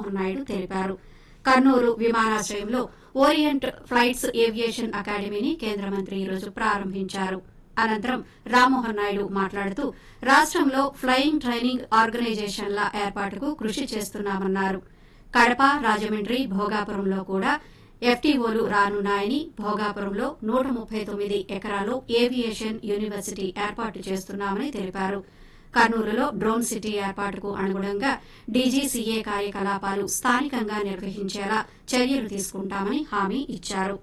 రామ్మోహన్ నాయుడు తెలిపారు కర్నూలు విమానాశ్రయంలో orient flights aviation అకాడమీని కేంద్ర మంత్రి ఈరోజు ప్రారంభించారు అనంతరం రామ్మోహన్ నాయుడు మాట్లాడుతూ రాష్టంలో ఫ్లయింగ్ ట్రైనింగ్ ఆర్గనైజేషన్ల ఏర్పాటుకు కృషి చేస్తున్నామన్నారు కడప రాజమండ్రి భోగాపురంలో కూడా ఎఫ్టీఓలు రానున్నాయని భోగాపురంలో నూట ముప్పై తొమ్మిది ఎకరాల్లో ఏవియేషన్ యూనివర్సిటీ ఏర్పాటు చేస్తున్నామని తెలిపారు కర్నూలులో డ్రోన్ సిటీ ఏర్పాటుకు అనుగుణంగా డీజీసీఏ కార్యకలాపాలు స్థానికంగా నిర్వహించేలా చర్యలు తీసుకుంటామని హామీ ఇచ్చారు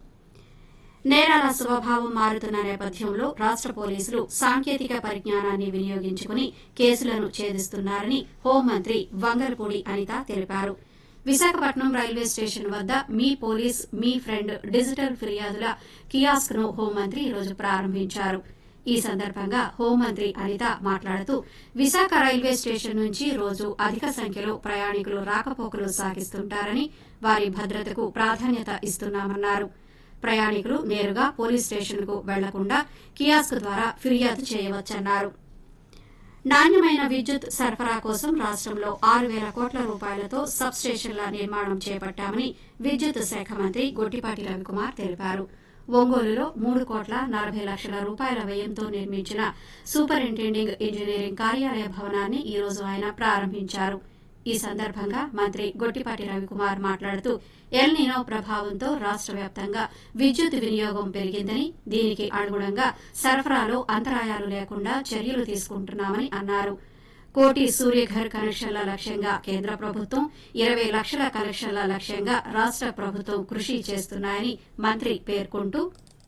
నేరాల స్వభావం మారుతున్న నేపథ్యంలో రాష్ట పోలీసులు సాంకేతిక పరిజ్ఞానాన్ని వినియోగించుకుని కేసులను ఛేదిస్తున్నారని హోంమంత్రి వంగలపూడి అనిత తెలిపారు విశాఖపట్నం రైల్వే స్టేషన్ వద్ద మీ పోలీస్ మీ ఫ్రెండ్ డిజిటల్ ఫిర్యాదుల కియాస్క్ ను హోంమంత్రి ఈరోజు ప్రారంభించారు ఈ సందర్భంగా హోంమంత్రి అనిత మాట్లాడుతూ విశాఖ రైల్వే స్టేషన్ నుంచి రోజు అధిక సంఖ్యలో ప్రయాణికులు రాకపోకలు సాగిస్తుంటారని వారి భద్రతకు ప్రాధాన్యత ఇస్తున్నామన్నారు ప్రయాణికులు నేరుగా పోలీస్ స్టేషన్కు వెళ్లకుండా కియాస్క్ ద్వారా ఫిర్యాదు చేయవచ్చన్నారు నాణ్యమైన విద్యుత్ సరఫరా కోసం రాష్టంలో ఆరు వేల కోట్ల రూపాయలతో సబ్ స్టేషన్ల నిర్మాణం చేపట్టామని విద్యుత్ శాఖ మంత్రి గొట్టిపాటి రవికుమార్ తెలిపారు ఒంగోలులో మూడు కోట్ల నలభై లక్షల రూపాయల వ్యయంతో నిర్మించిన సూపరింటెండింగ్ ఇంజనీరింగ్ కార్యాలయ భవనాన్ని ఈ రోజు ఆయన ప్రారంభించారు ఈ సందర్భంగా మంత్రి గొట్టిపాటి రవికుమార్ మాట్లాడుతూ ఎల్ నినో ప్రభావంతో రాష్ట వ్యాప్తంగా విద్యుత్ వినియోగం పెరిగిందని దీనికి అనుగుణంగా సరఫరాలో అంతరాయాలు లేకుండా చర్యలు తీసుకుంటున్నామని అన్నారు కోటి సూర్యఘర్ కనెక్షన్ల లక్ష్యంగా కేంద్ర ప్రభుత్వం ఇరవై లక్షల కనెక్షన్ల లక్ష్యంగా రాష్ట ప్రభుత్వం కృషి చేస్తున్నాయని మంత్రి పేర్కొంటూ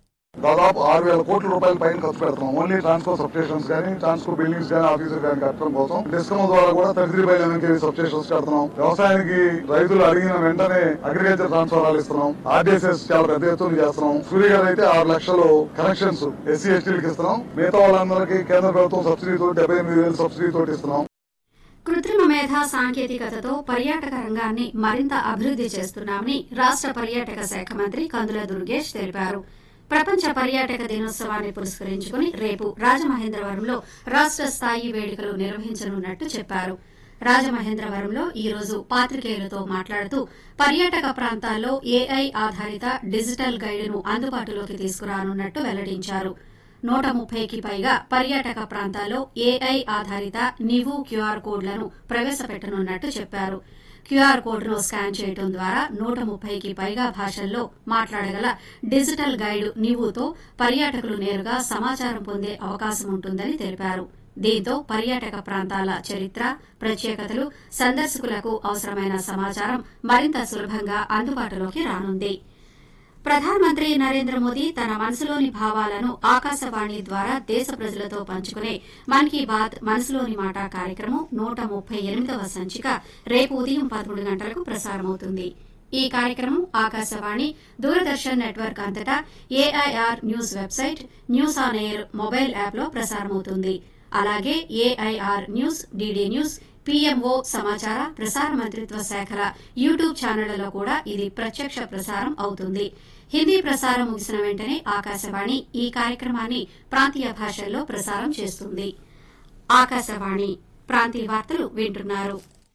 దాదాపు ఆరు వేల కోట్ల రూపాయల పైన ఖర్చు పెడుతున్నాం ఓన్లీ ట్రాన్స్కో సబ్ స్టేషన్స్ కానీ ట్రాన్స్కో బిల్డింగ్స్ కానీ ఆఫీసర్ కానీ కట్టడం కోసం డిస్కమ్ ద్వారా కూడా thirty three by eleven KV sub stations కడుతున్నాం వ్యవసాయానికి రైతులు అడిగిన వెంటనే అగ్రికల్చర్ ట్రాన్స్ఫర్ ఇస్తున్నాం ఆర్డీఎస్ఎస్ చాలా పెద్ద ఎత్తున చేస్తున్నాం సూర్య గారు అయితే ఆరు లక్షలు కనెక్షన్స్ ఎస్సీ ఎస్టీలకు ఇస్తున్నాం మిగతా వాళ్ళందరికీ కేంద్ర ప్రభుత్వం సబ్సిడీ తోటి డెబ్బై ఎనిమిది వేలు సబ్సిడీ తోటి ఇస్తున్నాం కృత్రిమ మేధ సాంకేతికతతో పర్యాటక రంగాన్ని మరింత అభివృద్ది చేస్తున్నామని రాష్ట పర్యాటక శాఖ మంత్రి కందుల దుర్గేష్ తెలిపారు ప్రపంచ పర్యాటక దినోత్సవాన్ని పురస్కరించుకుని రేపు రాజమహేంద్రవరంలో రాష్ట స్థాయి వేడుకలు నిర్వహించనున్నట్టు చెప్పారు రాజమహేంద్రవరంలో ఈ రోజు పాత్రికేయులతో మాట్లాడుతూ పర్యాటక ప్రాంతాల్లో ఏఐ ఆధారిత డిజిటల్ గైడ్ను అందుబాటులోకి తీసుకురానున్నట్టు వెల్లడించారు నూట ముప్పైకి పైగా పర్యాటక ప్రాంతాల్లో ఏఐ ఆధారిత నివు క్యూఆర్ కోడ్లను ప్రవేశపెట్టనున్నట్టు చెప్పారు క్యూఆర్ కోడ్ను స్కాన్ చేయడం ద్వారా నూట ముప్పైకి పైగా భాషల్లో మాట్లాడగల డిజిటల్ గైడ్ నివుతో పర్యాటకులు నేరుగా సమాచారం పొందే అవకాశం ఉంటుందని తెలిపారు దీంతో పర్యాటక ప్రాంతాల చరిత్ర ప్రత్యేకతలు సందర్శకులకు అవసరమైన సమాచారం మరింత సులభంగా అందుబాటులోకి రానుంది ప్రధానమంత్రి నరేంద్ర మోదీ తన మనసులోని భావాలను ఆకాశవాణి ద్వారా దేశ ప్రజలతో పంచుకునే మన్ కీ బాత్ మనసులోని మాట కార్యక్రమం నూట ముప్పై ఎనిమిదవ సంచిక రేపు ఉదయం పదకొండు గంటలకు ప్రసారమవుతుంది ఈ కార్యక్రమం ఆకాశవాణి దూరదర్శన్ నెట్వర్క్ అంతటా AIR news website news on air mobile యాప్లో ప్రసారమవుతుంది అలాగే AIR news DD news PMO సమాచార ప్రసార మంత్రిత్వ శాఖల యూట్యూబ్ ఛానళ్లలో కూడా ఇది ప్రత్యక్ష ప్రసారం అవుతుంది హిందీ ప్రసారం ముగిసిన వెంటనే ఆకాశవాణి ఈ కార్యక్రమాన్ని ప్రాంతీయ భాషల్లో ప్రసారం చేస్తుంది ఆకాశవాణి ప్రాంతీయ వార్తలు వింటున్నారు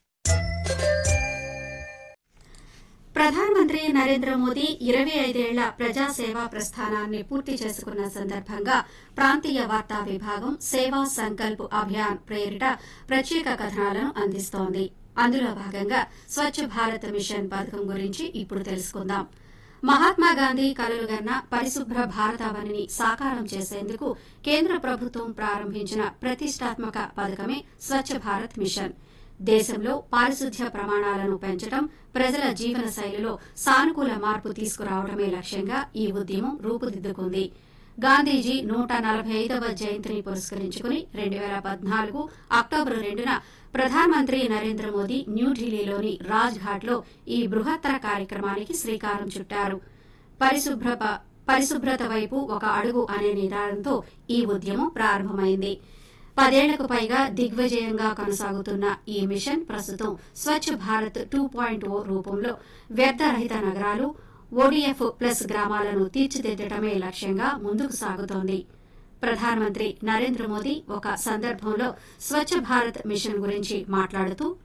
ప్రధానమంత్రి నరేంద్ర మోదీ ఇరవై ఐదేళ్ల ప్రజాసేవా ప్రస్థానాన్ని పూర్తి చేసుకున్న సందర్భంగా ప్రాంతీయ వార్తా విభాగం సేవా సంకల్ప్ అభియాన్ ప్రేరిట ప్రత్యేక కథనాలను అందిస్తోంది అందులో భాగంగా స్వచ్ఛ భారత్ మిషన్ పథకం గురించి ఇప్పుడు తెలుసుకుందాం మహాత్మా గాంధీ కలలుగన్న పరిశుభ్ర భారతావనిని సాకారం చేసేందుకు కేంద్ర ప్రభుత్వం ప్రారంభించిన ప్రతిష్టాత్మక పథకమే స్వచ్ఛ భారత్ మిషన్ దేశంలో పారిశుధ్య ప్రమాణాలను పెంచడం ప్రజల జీవన శైలిలో సానుకూల మార్పు తీసుకురావడమే లక్ష్యంగా ఈ ఉద్యమం రూపుదిద్దుకుంది గాంధీజీ నూట నలభై ఐదవ జయంతిని పురస్కరించుకుని రెండు వేల పద్నాలుగు అక్టోబర్ రెండున ప్రధానమంత్రి నరేంద్ర మోదీ న్యూఢిల్లీలోని రాజ్ ఘాట్లో ఈ బృహత్తర కార్యక్రమానికి శ్రీకారం చుట్టారు పరిశుభ్ర పరిశుభ్రత వైపు ఒక అడుగు అనే నినాదంతో ఈ ఉద్యమం ప్రారంభమైంది పదేళ్లకు పైగా దిగ్విజయంగా కొనసాగుతున్న ఈ మిషన్ ప్రస్తుతం Swachh Bharat two point O రూపంలో వ్యర్థరహిత నగరాలు ఓడీఎఫ్ ప్లస్ గ్రామాలను తీర్చిదిద్దటమే లక్ష్యంగా ముందుకు సాగుతోంది ప్రధానమంత్రి నరేంద్ర మోదీ ఒక సందర్భంలో స్వచ్ఛ భారత్ మిషన్ గురించి మాట్లాడుతూ